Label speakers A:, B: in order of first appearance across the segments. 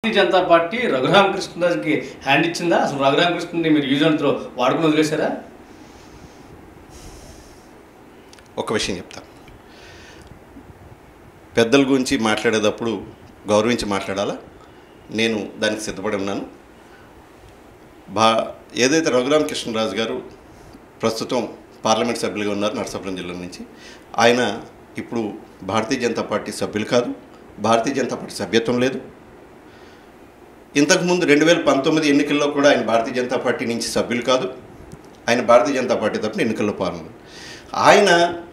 A: భారతీయ Janata party రఘురామకృష్ణరాజుకి hand ఇచ్చిందా అసలు రఘురామకృష్ణని మీరు యూజ్ అండ్ త్రో వాడుకుని వదిలేశారా
B: ఒక విషయం చెప్తా పెద్దల గురించి మాట్లాడేటప్పుడు గౌరవించి మాట్లాడాలా నేను దానికి సిద్ధపడి ఉన్నాను బా ఏదైతే రఘురామకృష్ణరాజు గారు ప్రస్తుతం పార్లమెంట్ సభ్యులుగా ఉన్నారు నరసాపురం జిల్లా నుంచి ఆయన ఇప్పుడు భారతీయ జనతా పార్టీ సభ్యులు కాదు భారతీయ జనతా పార్టీ సభ్యత్వం లేదు ఇంతకుముందు రెండు వేల పంతొమ్మిది ఎన్నికల్లో కూడా ఆయన భారతీయ జనతా పార్టీ నుంచి సభ్యులు కాదు ఆయన భారతీయ జనతా పార్టీ తరపున ఎన్నికల్లో పాల్గొన్నారు ఆయన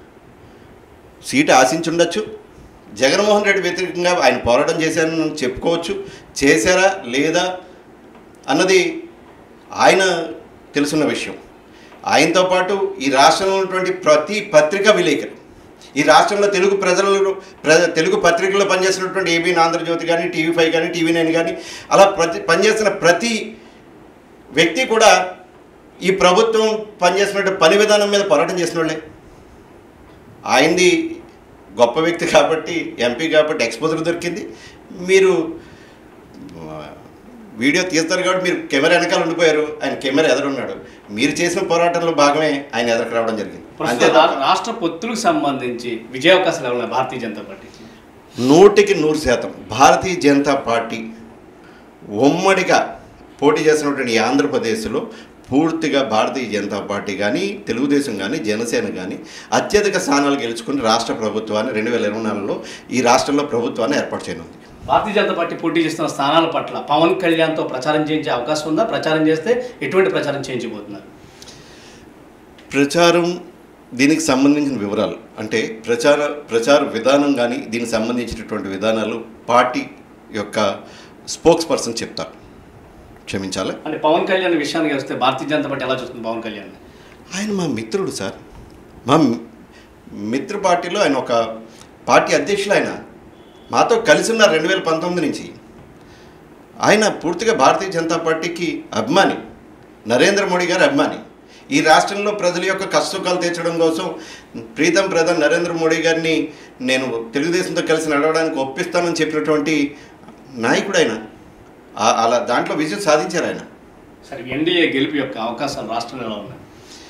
B: సీటు ఆశించుండొచ్చు జగన్మోహన్ రెడ్డి వ్యతిరేకంగా ఆయన పోరాటం చేశారని చెప్పుకోవచ్చు చేశారా లేదా అన్నది ఆయన తెలుసున్న విషయం ఆయనతో పాటు ఈ రాష్ట్రంలో ఉన్నటువంటి ప్రతి పత్రికా విలేకరు ఈ రాష్ట్రంలో తెలుగు ప్రజలు ప్రజ తెలుగు పత్రికల్లో పనిచేస్తున్నటువంటి ఏబీ ఆంధ్రజ్యోతి కానీ టీవీ ఫైవ్ కానీ టీవీ నైన్ కానీ అలా ప్రతి పనిచేస్తున్న ప్రతి వ్యక్తి కూడా ఈ ప్రభుత్వం పనిచేస్తున్న పని విధానం మీద పోరాటం చేసిన వాళ్ళే ఆయనది గొప్ప వ్యక్తి కాబట్టి ఎంపీ కాబట్టి ఎక్స్పోజర్ దొరికింది మీరు ఆ, వీడియో తీస్తారు కాబట్టి మీరు కెమెరా వెనకాల ఉండిపోయారు ఆయన కెమెరా ఎదురున్నాడు మీరు చేసిన పోరాటంలో భాగమే ఆయన ఎదురుకు రావడం జరిగింది అంతే
A: ప్రస్తుతం రా- రాష్ట్ర పొత్తులకు సంబంధించి విజయావకాశాలు ఉన్నాయి భారతీయ జనతా పార్టీకి
B: నూటికి నూరు శాతం భారతీయ జనతా పార్టీ ఉమ్మడిగా పోటీ చేసినటువంటి ఈ ఆంధ్రప్రదేశ్లో పూర్తిగా భారతీయ జనతా పార్టీ కానీ తెలుగుదేశం కానీ జనసేన కానీ అత్యధిక స్థానాలు గెలుచుకుని రాష్ట్ర ప్రభుత్వాన్ని రెండు వేల ఇరవై నాలుగులో ఈ రాష్ట్రంలో ప్రభుత్వాన్ని ఏర్పాటు చేయనుంది
A: భారతీయ జనతా పార్టీ పోటీ చేస్తున్న స్థానాల పట్ల పవన్ కళ్యాణ్తో ప్రచారం చేయించే అవకాశం ఉందా ప్రచారం చేస్తే ఎటువంటి ప్రచారం చేయించబోతున్నారు
B: ప్రచారం దీనికి సంబంధించిన వివరాలు అంటే ప్రచార ప్రచార విధానం కానీ దీనికి సంబంధించినటువంటి విధానాలు పార్టీ యొక్క స్పోక్స్ పర్సన్ చెప్తారు క్షమించాలి
A: అంటే పవన్ కళ్యాణ్ విషయానికి వస్తే భారతీయ జనతా పార్టీ ఎలా చూస్తుంది పవన్ కళ్యాణ్
B: ఆయన మా మిత్రుడు సార్ మా మి- మిత్ర పార్టీలో ఆయన ఒక పార్టీ అధ్యక్షులు ఆయన మాతో కలిసి ఉన్నారు రెండు వేల పంతొమ్మిది నుంచి ఆయన పూర్తిగా భారతీయ జనతా పార్టీకి అభిమాని నరేంద్ర మోడీ గారి అభిమాని ఈ రాష్ట్రంలో ప్రజల యొక్క కష్టసుఖాలు తీర్చడం కోసం ప్రీతం ప్రధాని నరేంద్ర మోడీ గారిని నేను తెలుగుదేశంతో కలిసి నడవడానికి ఒప్పిస్తానని చెప్పినటువంటి నాయకుడు ఆయన ఆ- అలా దాంట్లో విజయం సాధించారు ఆయన
A: సరే ఎన్డీఏ గెలుపు యొక్క అవకాశాలు రాష్ట్రంలో ఎలా ఉన్నాయి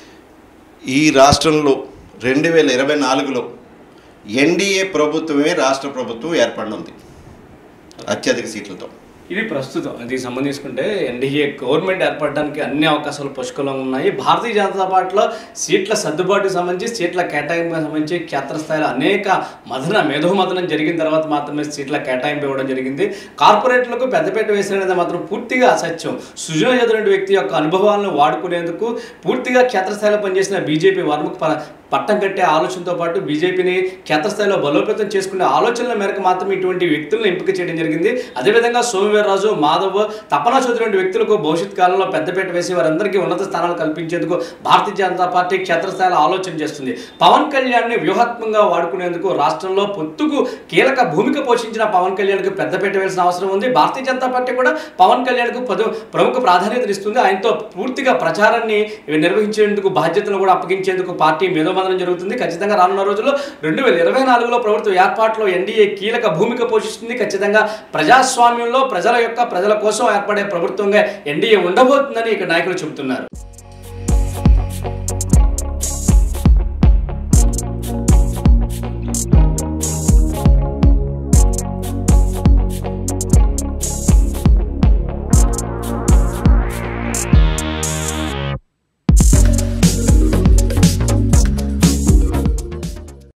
B: ఈ రాష్ట్రంలో రెండు వేల ఇరవై నాలుగులో ఎన్డీఏ ప్రభుత్వమే రాష్ట్ర ప్రభుత్వం ఏర్పడనుంది అత్యధిక సీట్లతో
A: ఇది ప్రస్తుతం దీనికి సంబంధించుకుంటే ఎన్డీఏ గవర్నమెంట్ ఏర్పడడానికి అన్ని అవకాశాలు పుష్కలంగా ఉన్నాయి భారతీయ జనతా పార్టీలో సీట్ల సర్దుబాటుకు సంబంధించి సీట్ల కేటాయింపుకు సంబంధించి క్షేత్రస్థాయిలో అనేక మదన మేధోమదనం జరిగిన తర్వాత మాత్రమే సీట్ల కేటాయింపు ఇవ్వడం జరిగింది కార్పొరేట్లకు పెద్దపేట వేసినది మాత్రం పూర్తిగా అసత్యం సుజనయుధుడు వ్యక్తి యొక్క అనుభవాలను వాడుకునేందుకు పూర్తిగా క్షేత్రస్థాయిలో పనిచేసిన బీజేపీ వర్మకు ప- పట్టం కట్టే ఆలోచనతో పాటు బీజేపీని క్షేత్రస్థాయిలో బలోపేతం చేసుకునే ఆలోచనల మేరకు మాత్రం ఇటువంటి వ్యక్తులను ఎంపిక చేయడం జరిగింది అదేవిధంగా సోమవీర్రాజు మాధవ్ తపనా చౌదరి వంటి వ్యక్తులకు భవిష్యత్ కాలంలో పెద్దపేట వేసి వారందరికీ ఉన్నత స్థానాలు కల్పించేందుకు భారతీయ జనతా పార్టీ క్షేత్రస్థాయిలో ఆలోచన చేస్తుంది పవన్ కళ్యాణ్ని వ్యూహాత్మకంగా వాడుకునేందుకు రాష్ట్రంలో పొత్తుకు కీలక భూమిక పోషించిన పవన్ కళ్యాణ్కి పెద్దపేట వేయాల్సిన అవసరం ఉంది భారతీయ జనతా పార్టీ కూడా పవన్ కళ్యాణ్కు పదు ప్రముఖ ప్రాధాన్యతనిస్తుంది ఆయనతో పూర్తిగా ప్రచారాన్ని నిర్వహించేందుకు బాధ్యతను కూడా అప్పగించేందుకు పార్టీ మేధోమదనం జరుగుతుంది ఖచ్చితంగా రానున్న రోజుల్లో రెండు వేల ఇరవై నాలుగులో ప్రభుత్వ ఏర్పాటులో ఎన్డీఏ కీలక భూమిక పోషిస్తుంది ఖచ్చితంగా ప్రజాస్వామ్యంలో ప్రజల యొక్క ప్రజల కోసం ఏర్పడే ప్రభుత్వంగా ఎన్డీఏ ఉండబోతుందని ఇక్కడ నాయకులు చెబుతున్నారు